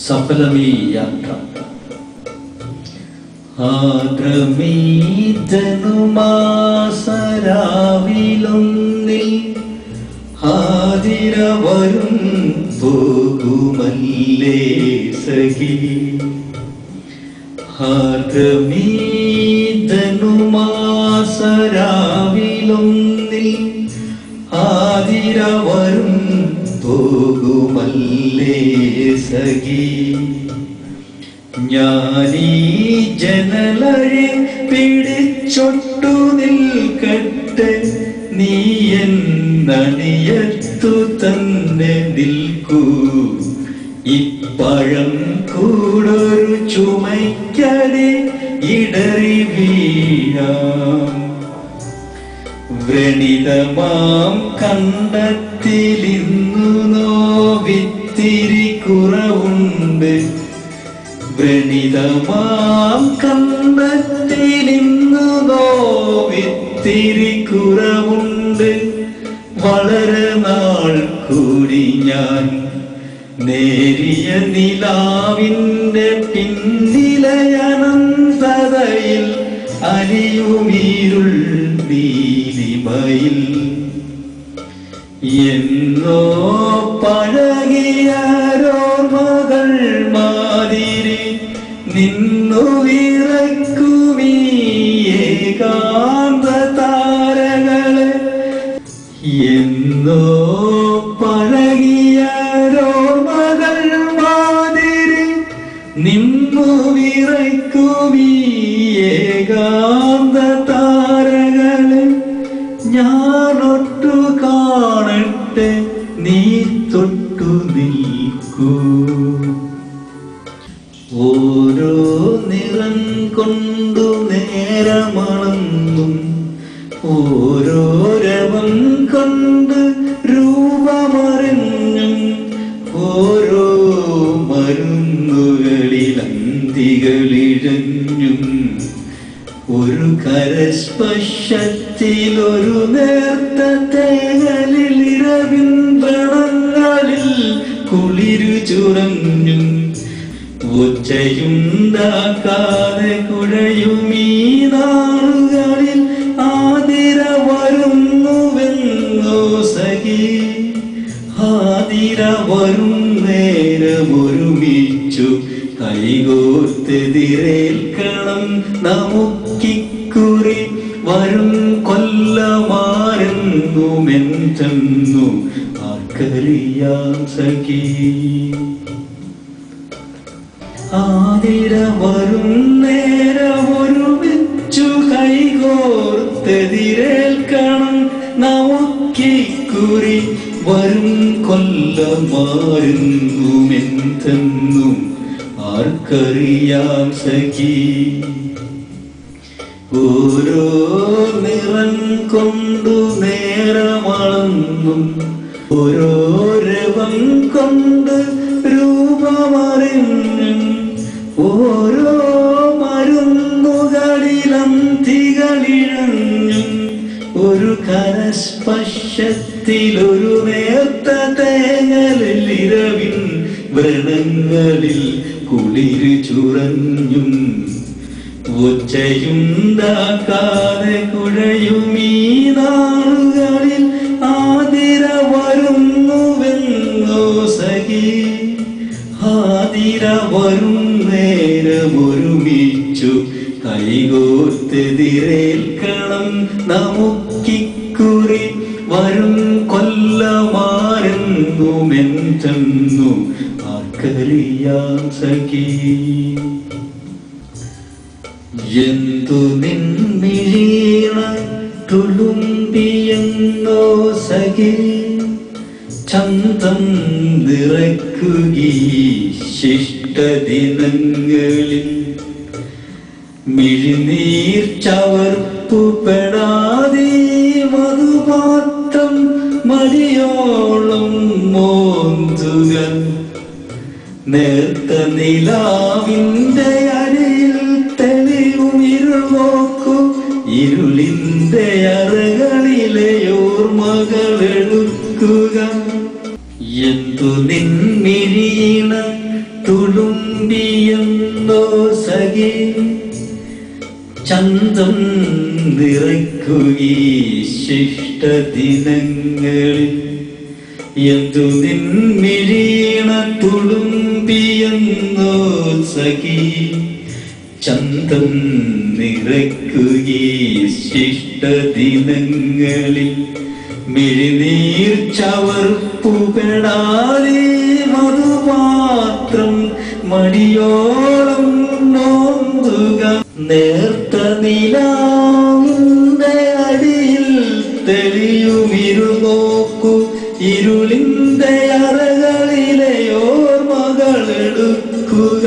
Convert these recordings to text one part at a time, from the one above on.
സഫലമീ യാത്ര ആദ്രമീതനുമാസരാവിലൊന്നിൽ ഹാതിര വരും പോകുമല്ലേ സഖി ഹാദ്രമീതനുമാസരാവിലൊന്നിൽ ആതിര വരും പോകുമല്ലേ സഖി ഞാനീ ജനലഴി പിടിച്ചൊട്ടു നിൽക്കട്ടെ നീ എന്നണിയത്തു തന്നെ നിൽക്കൂ ഇപ്പഴം കൂടൊരു ചുമയ്ക്കടി ഇടറി വീഴാം വ്രണിതമാം കണ്ടത്തിലിന്നു നോവിത്തിരി കുറവുണ്ട് വ്രണിതമാം കണ്ടത്തിലിന്നു നോവിത്തിരി കുറവുണ്ട് വളരെ നാൾ കൂടി ഞാൻ നേരിയ നിലാവിൻ്റെ പിന്നിലെ അനന്തതയിൽ അലിയുമീരുൾ നീലിമയിൽ എന്നോ പഴകിയാരോർമകൾ മാതിരി നിന്നു വിറക്കുമീ ഏകാന്ത താരകളെ എന്നോ പഴകിയാരോർമകൾ മാതിരി നിന്നു വിറക്കുമീ ഏകാന്ത താരകളെ ഞാനൊട്ടു കാണട്ടെ നീ തൊട്ടു നിൽക്കൂ ഓരോ നിറം കൊണ്ടു നേരമണന്നും ഓരോ രവം കൊണ്ട് രൂപമറിഞ്ഞും ഓരോ മരുന്നുകളിൽ അന്തികളിഴഞ്ഞും ഒരു കരസ്പർശത്തിൽ ഒരു നേർത്ത തേങ്ങലിൽ ഇരവിന്ദ്രണങ്ങളിൽ കുളിരു ചുറഞ്ഞും ഒച്ചയുണ്ടാക്കാതെ കുഴയുമീ നാളുകളിൽ ആതിര വരുന്നുവെന്നോ സഖി ആതിര വരും നേരമൊരുമിച്ചു കൈകോർത്തെതിരേൽക്കണം നമുക്കിക്കുറി വരും കൊല്ലമാരെന്നുമെന്തെന്നു ആർക്കറിയാം സഖി ആതിര വരും നേരമൊരുമിച്ചു കൈകോർത്തെതിരേൽക്കണം നമുക്കിക്കുറി വരും കൊല്ലമാരെന്നുമെന്തെന്നും ആർക്കറിയാം സഖി ഓരോ നിറം കൊണ്ടു നേരമളന്നും ഓരോ രവം കൊണ്ട് രൂപമറിഞ്ഞും ഓരോ മരുന്നുകളിലും തികളിഴഞ്ഞും ഒരു കരസ്പർശത്തിൽ ഒരു നേർത്ത തേങ്ങലിൽ ഇരവിൻ വ്രണങ്ങളിൽ കുളിര് ചുറഞ്ഞും ഒച്ചയുണ്ടാക്കാതെ കുഴയുമീ നാളുകളിൽ ആതിര വരുന്നുവെന്നോ സഖി ആതിര വരും നേരമൊരുമിച്ചു കൈകോർത്തെതിരേൽക്കണം നമുക്കിക്കുറി വരും കൊല്ലമാരെന്നുമെന്തെന്നു ആർക്കറിയാം സഖി എന്തു നിൻമിഴീണ തുളുമ്പിയെന്നോ സഖി ചന്തം നിറക്കുകീ ശിഷ്ടദിനങ്ങളിൽ മിഴിനീർ ചവർപ്പുപെടാതെ മധുപാത്രം മടിയോളം മോന്തുക നേർത്ത നിലാവിൻ്റെ അരയിൽ തെളിവും ഇരുൾ നോക്കൂ ഇരുളിൻ്റെ അറകളിലെ ഓർമ്മകൾ എടുക്കുക എന്തു നിൻമിഴീണ തുളുമ്പിയെന്നോ സഖി ചന്തം നിറയ്ക്കുകീ ശിഷ്ടദിനങ്ങളിൽ എന്തു നിൻമിഴീണ തുളുമ്പിയെന്നോ സഖി ചന്തം നിറയ്ക്കുകീ ശിഷ്ടദിനങ്ങളിൽ മിഴിനീർ ചവർപ്പുപെടാതെ മധുപാത്രം മടിയോളം നോന്തുക നേർത്ത നിലാവിന്റെ അടിയിൽ തെളിയുമിരുനോക്കു ഇരുളിന്റെ അറകളിലെ ഓർമ്മകളെടുക്കുക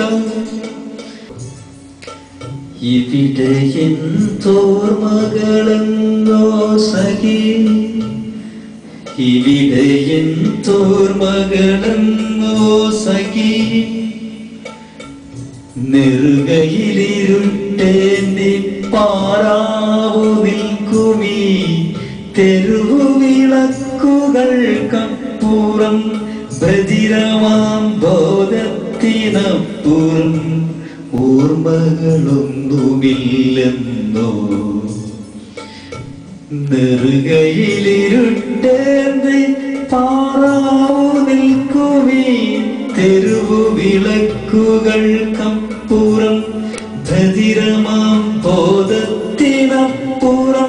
ഇവിടെ എന്തോർമകളെന്നോ സഖി ഇവിടെ എന്തോർമകളെന്നോ സഖി നെറുകയിലിരുട്ടേന്തി പാറാവു നിൽക്കുമീ തെരുവുവിളക്കുകൾക്കപ്പുറം ബദിരമാം ബോധത്തിനപ്പുറം ഓർമ്മകളൊന്നുമില്ലെന്നോ നെറുകയിലിരുട്ടേന്തി പാറാവു നിൽക്കുമീ തെരുവു വിളക്കുകൾക്കപ്പുറം ഭദിരമാം ബോധത്തിനപ്പുറം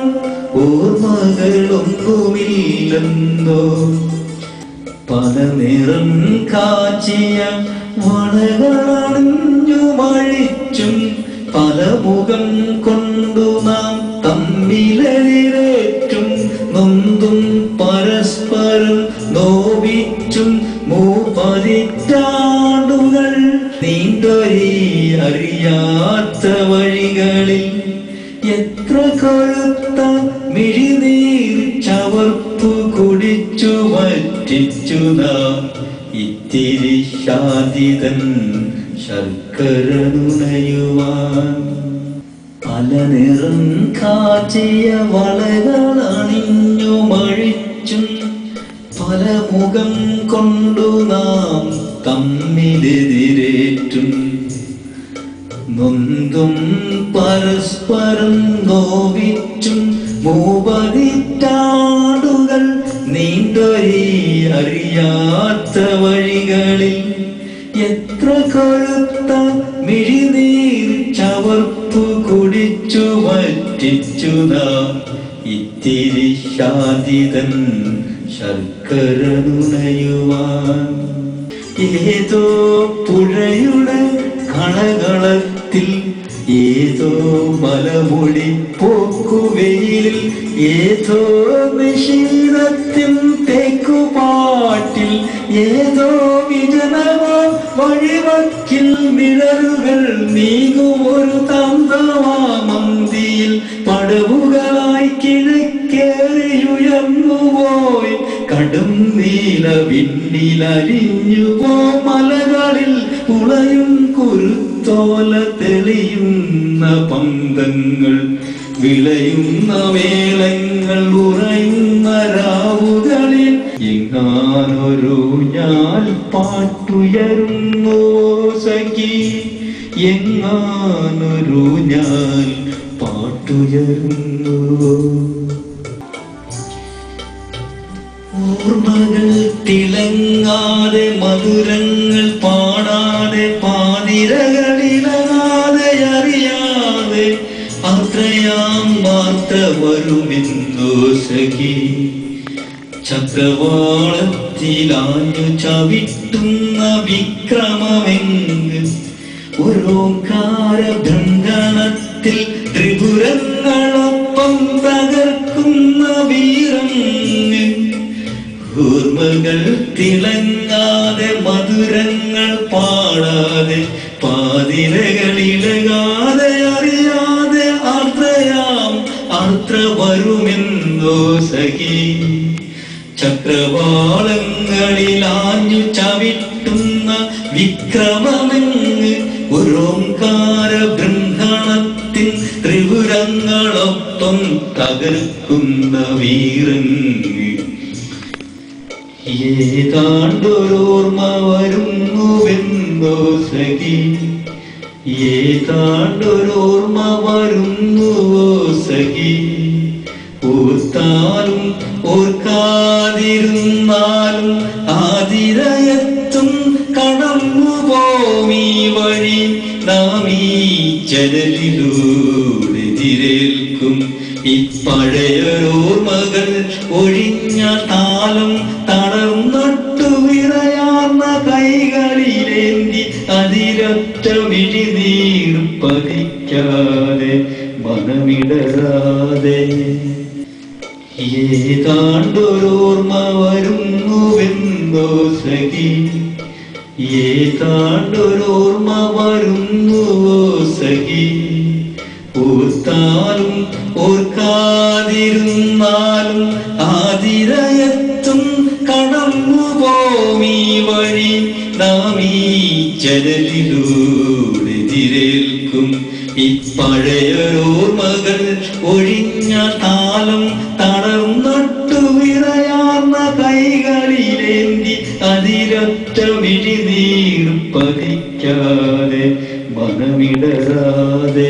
ഓർമ്മകളൊന്നുമില്ലെന്നോ പല നിറം കാച്ചിയ വളകളണിഞ്ഞു മഴിച്ചും പല മുഖം കൊണ്ടു നാം തമ്മിലെതിരേറ്റും നൊന്തും പരസ്പരം നോവിച്ചും മൂപ്പതിറ്റാണ്ടുകൾ നീണ്ടൊരീ അറിയാത്ത വഴികളിൽ എത്ര കൊഴുത്ത മിഴിനീർ ചവർപ്പു കുടിച്ചു വറ്റിച്ചു നാം ഇത്തിരി ശാന്തിതൻ ശർക്കര നുണയുവാൻ പല നിറം കാച്ചിയ വളകളണിഞ്ഞു മഴിച്ചും പല മുഖം കൊണ്ടു നാം തമ്മിലെതിരേറ്റും നൊന്തും പരസ്പരം നോവിച്ചും മൂപതിറ്റാണ്ടുകൾ നീണ്ടൊരീ അറിയാത്ത വഴികളിൽ എത്ര കൊഴുത്ത മിഴിനീർ ചവർപ്പു കുടിച്ചു വറ്റിച്ചു നാം ഇത്തിരി ശാന്തിതൻ ശർക്കര നുണയുവാൻ ഏതോ പുഴയുടെ കളകളത്തിൽ ഏതോ മലമുടി പോക്കുവെയിലിൽ ഏതോ നിഷീദത്തിൻ തേക്കുപാട്ടിൽ ഏതോ വിജനമാ വഴിവക്കിൽ നിഴലുകൾ നീങ്ങുമൊരു തന്തമാമന്തിയിൽ പടവുകളായി കിഴക്കേറിയുയർന്നുപോയി കടും നീല വിണ്ണിലലിഞ്ഞുപോ മലകളിൽ ഉളയും കുരുത്തോല തെളിയുന്ന പന്തങ്ങൾ വിളയുന്ന വേളങ്ങൾ ഉറയുന്ന രാവുകളിൽ എങ്ങാനൊരു ഞാൻ പാട്ടുയരുന്നു സഖി എങ്ങാനൊരു ഞാൻ പാട്ടുയരുന്നു ഓർമ്മകൾ തിളങ്ങാതെ മധുരങ്ങൾ പാടാതെ പാതിരകളിലങ്ങാതെ അറിയാതെ അത്രയാം വാർത്ത വരുമെന്നോ സഖി ചക്രവാളത്തിലാഞ്ഞു ചവിട്ടുന്ന വിക്രമമെങ്ങ് ഓരോങ്കാര ഭ്രങ്കണത്തിൽ ത്രിപുരങ്ങളൊപ്പം തകർക്കുന്ന വീരങ്ങ് ഓർമ്മകൾ തിളങ്ങാതെ മധുരങ്ങൾ പാടാതെ പാതിരകളിലകാതെ അറിയാതെ ആർദ്രയാം ആർദ്ര വരുമെന്നോ സഖി ചക്രവാളങ്ങളിലാഞ്ഞു ചവിട്ടുന്ന വിക്രമമെങ്ങ് ഓരോങ്കാര ബൃന്ദണത്തിൻ ത്രിപുരങ്ങളൊപ്പം തകർക്കുന്ന വീരങ്ങ് ഏതാണ്ടൊരോർമ്മ വരുന്നുവെന്ന് വരുന്നുവെന്തോ സഖി ഏതാണ്ടൊരോർമ്മ വരുന്നുവോ സഖി ഓർത്താലും ഓർക്കാതിരുന്നാലും ആതിരയത്തും കടന്നു പോമീ വഴി നാം ഈ ജനലിലൂടെ തിരേൽക്കും ഇപ്പഴയൊരോർമ്മകൾ ഒഴിഞ്ഞ താളം തളർന്നട്ടു വിറയാർന്ന കൈകളിലേന്തി അതിരൊറ്റ വിഴിനീർ പതിക്കാതെ മനമിടരാതെ ഏതാണ്ടൊരോർമ്മ വരുന്നുവെന്തോ സഖി ഏതാണ്ടൊരോർമ്മ വരുന്നുവോ സഖി ഓർത്താലും ഓർക്കാതിരുന്നാലും ആതിരയത്തും കടന്നു പോമീ വഴി നാം ഈ ജനലിലൂടെ തിരേൽക്കും ഇപ്പഴയൊരോർമ്മകൾ ഒഴിഞ്ഞ താളം തളർന്നട്ടു വിറയാർന്ന കൈകളിലേന്തി അതിരൊറ്റ വിഴിനീർ പതിക്കാതെ മനമിടരാതെ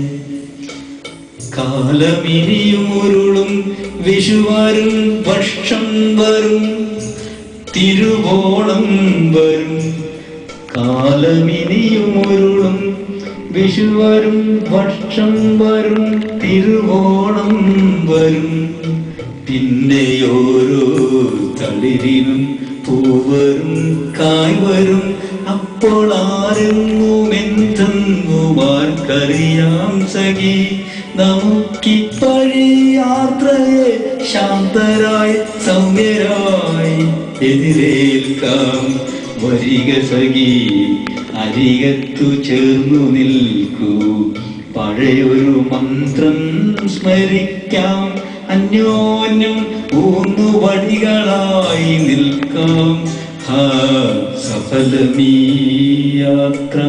കാലമിനിയും ഉരുളും വിഷുവരും വർഷം വരും തിരുവോണം വരും കാലമിനിയും ഉരുളും വിഷുവരും വർഷം വരും തിരുവോണം വരും പിന്നെ ഓരോ തളിരിനും പൂവരും കായ് വരും അപ്പോൾ ആരെങ്ങും എന്തെങ്ങും ആർക്കറിയാം സഖി നമുക്കിപ്പഴി യാത്രയെ ശാന്തരായി സൗമ്യരായി എതിരേൽക്കാം വരിക സഖി അരികത്തു ചേർന്നു നിൽക്കൂ പഴയൊരു മന്ത്രം സ്മരിക്കാം അന്യോന്യം ഊന്നു വഴികളായി നിൽക്കാം ഹാ സഫലമീ യാത്ര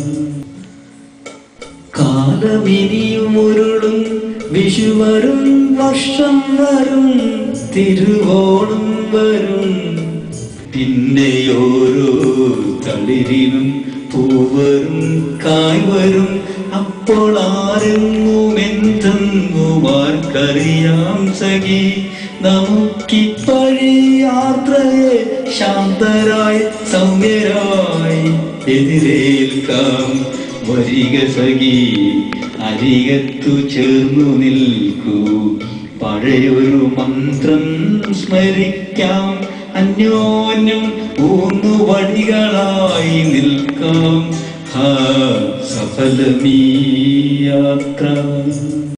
കാലമിനിയും ഉരുളും വിഷുവരും വർഷം വരും തിരുവോണം വരും പിന്നെ ഓരോ തളിരിനും പൂവരും കായ് വരും അപ്പോൾ ആരെങ്ങും എന്തെങ്ങും ആർക്കറിയാം സഖി നമുക്കിപ്പഴി യാത്രയെ ശാന്തരായി സൗമ്യരായി എതിരേൽക്കാം വരിക സഖി അരികത്തു ചേർന്നു നിൽക്കൂ പഴയൊരു മന്ത്രം സ്മരിക്കാം അന്യോന്യം ഊന്നു വഴികളായി നിൽക്കാം ഹാ സഫലമീ യാത്ര